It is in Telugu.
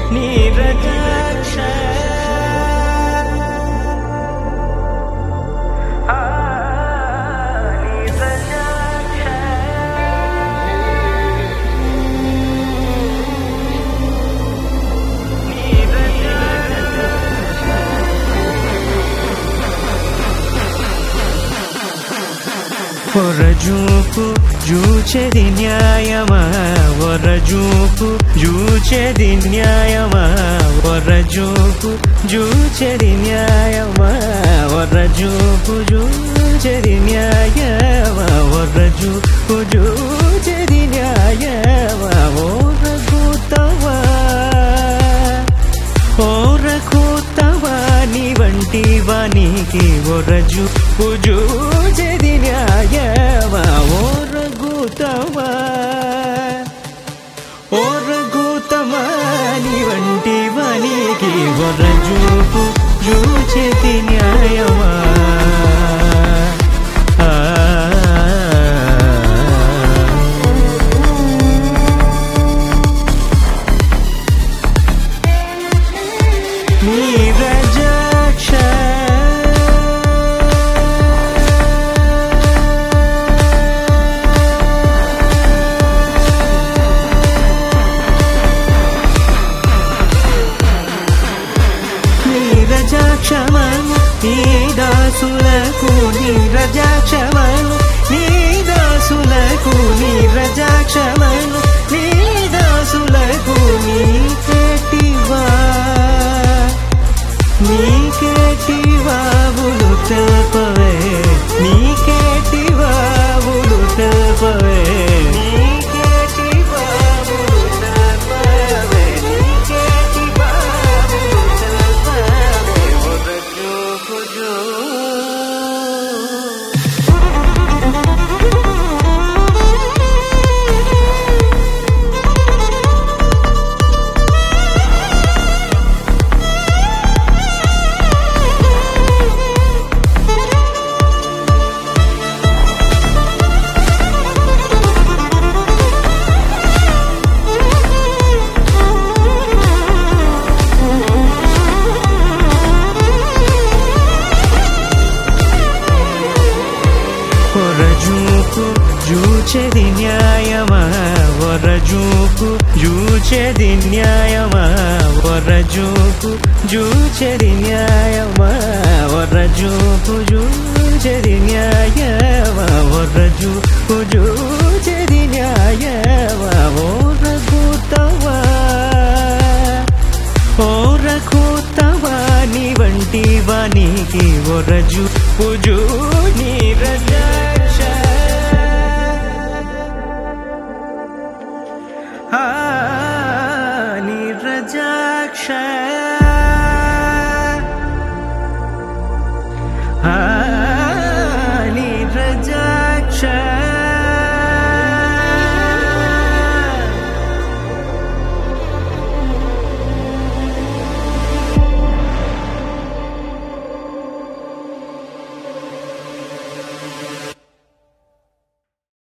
నీరజాక్ష ఆ, నీరజాక్ష ఒరజూపు జూచెది న్యాయమా ఒరజూపు జూచెది న్యాయమా ఒరజూపు జూచెది న్యాయమా ఒరజూపు జూచెది న్యాయమా ఒరజూపు జూచెది న్యాయమా ఓరగుతవా ఓరకూతవాని వంటి వానికి ఒరజు పుజూజది న్యాయమా ఓరగూతవా ఓరగూతమాని వంటి వానికి ఒరజు పుజూజది న్యాయమా ఆ నీరజాక్ష నీరజాక్షమను నీ దాసులకు నీరజాక్షమను నీ దాసులకు నీరజాక్షమను నీ దాసులకు నీ కేటివా నీకేటి వావులు తెల్పవే నీకేటి వావులు తెల్పవే నీకేటి వావులు తెల్పవే నీకేటి వావులు తెల్పవే ఒరజు కుజు ఒరజూకు జూచెది న్యాయమా ఒరజూకు జూచెది న్యాయమా ఒరజూకు జూచెది న్యాయమా ఒరజూకు జూచెది న్యాయమా ఒరజూకు జూచెది న్యాయమా ఓరగుతవా ఓరకూతవాని వంటి వానికి ఒరజు పుజు నీరజాక్ష ఆ, నీరజాక్ష